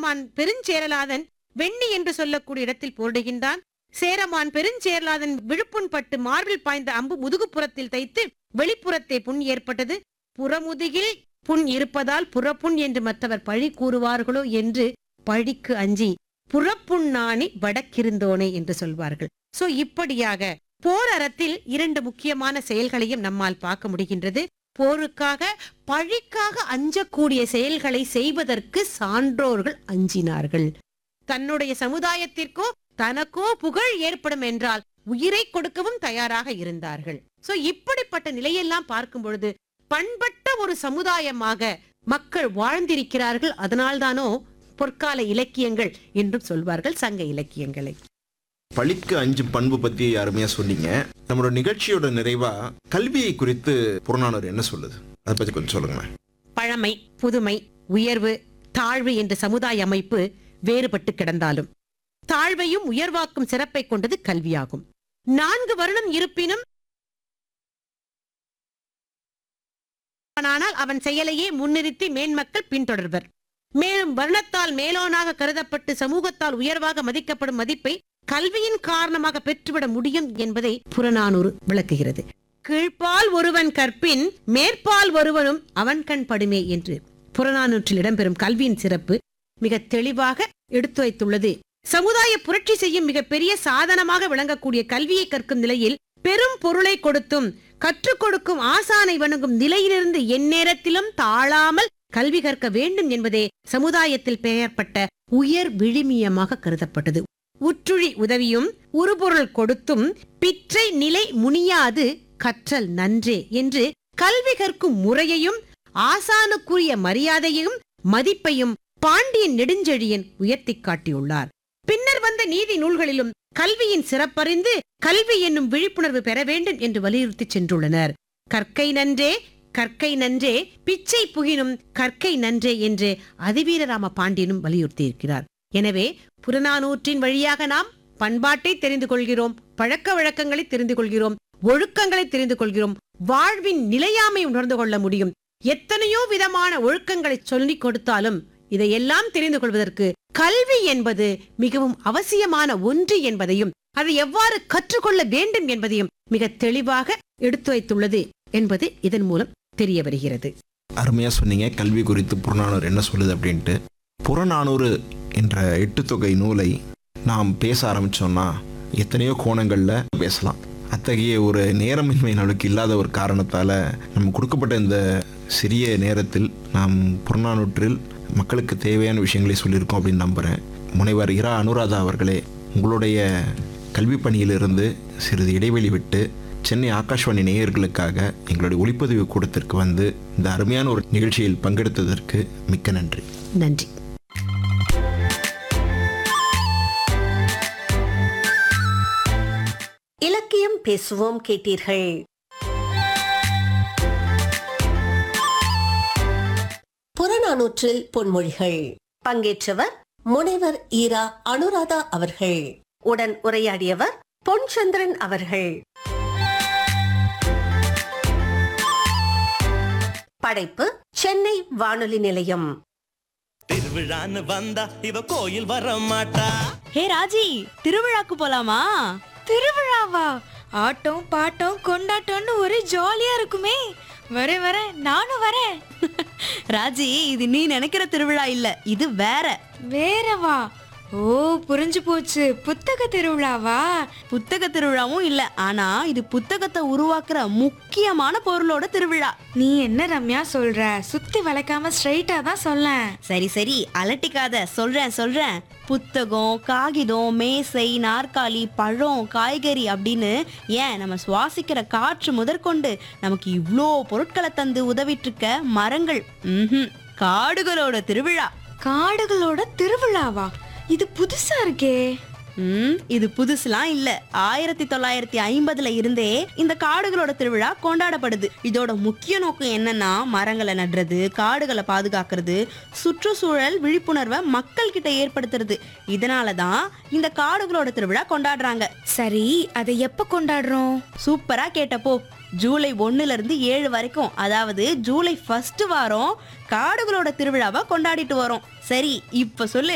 சேரமான் பெருஞ்சேரலாதன் வெண்ணி என்று சொல்லக்கூடிய இடத்தில் போரிடுகின்றான் சேரமான் பெருஞ்சேரலாதன் விழுப்புண் பட்டு மார்பில் பாய்ந்த அம்பு முதுகுப்புறத்தில் தைத்து வெளிப்புறத்தே புண் ஏற்பட்டது புறமுதுகில் புண் இருப்பதால் புறப்புண் என்று மற்றவர் பழி கூறுவார்களோ என்று பழிக்கு அஞ்சி புறப்புண்ணாணி வடக்கிருந்தோனே என்று சொல்வார்கள் சோ இப்படியாக போர் அறத்தில் இரண்டு முக்கியமான செயல்களையும் நம்மால் பார்க்க முடிகின்றது போருக்காக பழிக்காக அஞ்சக்கூடிய செயல்களை செய்வதற்கு சான்றோர்கள் அஞ்சினார்கள் தன்னுடைய சமுதாயத்திற்கோ தனக்கோ புகழ் ஏற்படும் என்றால் உயிரை கொடுக்கவும் தயாராக இருந்தார்கள் சோ இப்படிப்பட்ட நிலையெல்லாம் பார்க்கும் பொழுது பண்பட்ட ஒரு சமுதாயமாக மக்கள் வாழ்ந்திருக்கிறார்கள் அதனால்தானோ பொற்கால இலக்கியங்கள் என்றும் சொல்வார்கள் சங்க இலக்கியங்களை பழிக்கு அஞ்சும் பண்பு பத்தி அருமையா சொன்னீங்க நம்மளோட நிகழ்ச்சியோட நிறைவா கல்வியை குறித்து புறநானூறு என்ன சொல்லுது அதை பத்தி கொஞ்சம் சொல்லுங்களேன் பழமை புதுமை உயர்வு தாழ்வு என்ற சமுதாய அமைப்பு வேறுபட்டு கிடந்தாலும் தாழ்வையும் உயர்வாக்கும் சிறப்பை கொண்டது கல்வியாகும் நான்கு வருடம் இருப்பினும் ஆனால் அவன் செயலையே முன்னிறுத்தி மேன்மக்கள் பின்தொடர்வர் மேலும் வர்ணத்தால் மேலோனாக கருதப்பட்டு சமூகத்தால் உயர்வாக மதிக்கப்படும் மதிப்பை கல்வியின் காரணமாக பெற்றுவிட முடியும் என்பதை புறநானூறு விளக்குகிறது கீழ்ப்பால் ஒருவன் கற்பின் மேற்பால் ஒருவனும் அவன் கண் படுமே என்று புறநானூற்றில் இடம்பெறும் கல்வியின் சிறப்பு மிக தெளிவாக எடுத்துரைத்துள்ளது சமுதாய புரட்சி செய்யும் மிகப்பெரிய சாதனமாக விளங்கக்கூடிய கல்வியை கற்கும் நிலையில் பெரும் பொருளை கொடுத்தும் கற்றுக் கொடுக்கும் ஆசானை வணங்கும் நிலையிலிருந்து எந்நேரத்திலும் தாழாமல் கல்வி கற்க வேண்டும் என்பதே சமுதாயத்தில் பெயர்பட்ட உயர் விழுமியமாக கருதப்பட்டது உற்றுழி உதவியும் உருபொருள் கொடுத்தும் பிற்றை நிலை முனியாது கற்றல் நன்றே என்று கல்வி கற்கும் முறையையும் ஆசானுக்குரிய மரியாதையையும் மதிப்பையும் பாண்டியன் நெடுஞ்செழியன் உயர்த்திக் காட்டியுள்ளார் பின்னர் வந்த நீதி நூல்களிலும் கல்வியின் சிறப்பறிந்து கல்வி என்னும் விழிப்புணர்வு பெற வேண்டும் என்று வலியுறுத்தி சென்றுள்ளனர் கற்கை நன்றே கற்கை நன்றே பிச்சை புகினும் கற்கை நன்றே என்று அதிவீரராம பாண்டியனும் வலியுறுத்தியிருக்கிறார் எனவே புறநானூற்றின் வழியாக நாம் பண்பாட்டை தெரிந்து கொள்கிறோம் பழக்க வழக்கங்களை தெரிந்து கொள்கிறோம் ஒழுக்கங்களை தெரிந்து கொள்கிறோம் வாழ்வின் நிலையாமை உணர்ந்து கொள்ள முடியும் எத்தனையோ விதமான ஒழுக்கங்களை சொல்லிக் கொடுத்தாலும் இதையெல்லாம் தெரிந்து கொள்வதற்கு கல்வி என்பது மிகவும் அவசியமான ஒன்று என்பதையும் அதை எவ்வாறு கற்றுக்கொள்ள வேண்டும் என்பதையும் மிக தெளிவாக எடுத்துரைத்துள்ளது என்பது இதன் மூலம் தெரிய வருகிறது அருமையா சொன்னீங்க கல்வி குறித்து புறநானூறு என்ன சொல்லுது அப்படின்ட்டு புறநானூறு என்ற எட்டுத்தொகை நூலை நாம் பேச ஆரம்பிச்சோம்னா எத்தனையோ கோணங்கள்ல பேசலாம் அத்தகைய ஒரு நேரமின்மை நம்மளுக்கு இல்லாத ஒரு காரணத்தால நம்ம கொடுக்கப்பட்ட இந்த சிறிய நேரத்தில் நாம் புறநானூற்றில் மக்களுக்கு தேவையான விஷயங்களை சொல்லியிருக்கோம் அப்படின்னு நம்புகிறேன் முனைவர் இரா அனுராதா அவர்களே உங்களுடைய கல்வி பணியிலிருந்து சிறிது இடைவெளி விட்டு சென்னை ஆகாஷ்வாணி நேயர்களுக்காக எங்களுடைய ஒளிப்பதிவு கூடத்திற்கு வந்து இந்த அருமையான ஒரு நிகழ்ச்சியில் பங்கெடுத்ததற்கு மிக்க நன்றி நன்றி இலக்கியம் பேசுவோம் கேட்டீர்கள் புறநானூற்றில் பொன்மொழிகள் பங்கேற்றவர் முனைவர் ஈரா அனுராதா அவர்கள் உடன் உரையாடியவர் பொன்சந்திரன் அவர்கள் படைப்பு சென்னை வானொலி நிலையம் திருவிழான்னு வந்தா இவ கோயில் வர மாட்டா ஹே ராஜி திருவிழாக்கு போலாமா திருவிழாவா ஆட்டம் பாட்டம் கொண்டாட்டம்னு ஒரே ஜாலியா இருக்குமே வரேன் வரேன் நானும் வரேன் ராஜி இது நீ நினைக்கிற திருவிழா இல்ல இது வேற வேறவா ஓ புரிஞ்சு போச்சு புத்தக திருவிழாவா புத்தக திருவிழாவும் இல்ல ஆனா இது புத்தகத்தை உருவாக்குற முக்கியமான பொருளோட திருவிழா நீ என்ன ரம்யா சொல்ற சுத்தி வளைக்காம ஸ்ட்ரைட்டா தான் சொல்லேன் சரி சரி அலட்டிக்காத சொல்றேன் சொல்றேன் புத்தகம் காகிதம் மேசை நாற்காலி பழம் காய்கறி அப்படின்னு ஏன் நம்ம சுவாசிக்கிற காற்று முதற்கொண்டு நமக்கு இவ்ளோ பொருட்களை தந்து உதவிட்டு இருக்க மரங்கள் ம்ஹும், காடுகளோட திருவிழா காடுகளோட திருவிழாவா இது புதுசா இருக்கே ம் இது புதுசுலாம் இல்ல ஆயிரத்தி தொள்ளாயிரத்தி ஐம்பதுல இருந்தே இந்த காடுகளோட திருவிழா கொண்டாடப்படுது இதோட முக்கிய நோக்கம் என்னன்னா மரங்களை நடுறது காடுகளை பாதுகாக்கிறது சுற்றுச்சூழல் விழிப்புணர்வை மக்கள் கிட்ட ஏற்படுத்துறது இதனால தான் இந்த காடுகளோட திருவிழா கொண்டாடுறாங்க சரி அதை எப்ப கொண்டாடுறோம் சூப்பரா கேட்டப்போ ஜூலை ஒண்ணுல இருந்து ஏழு வரைக்கும் அதாவது ஜூலை ஃபர்ஸ்ட் வாரம் காடுகளோட திருவிழாவை கொண்டாடிட்டு வரோம் சரி இப்ப சொல்லு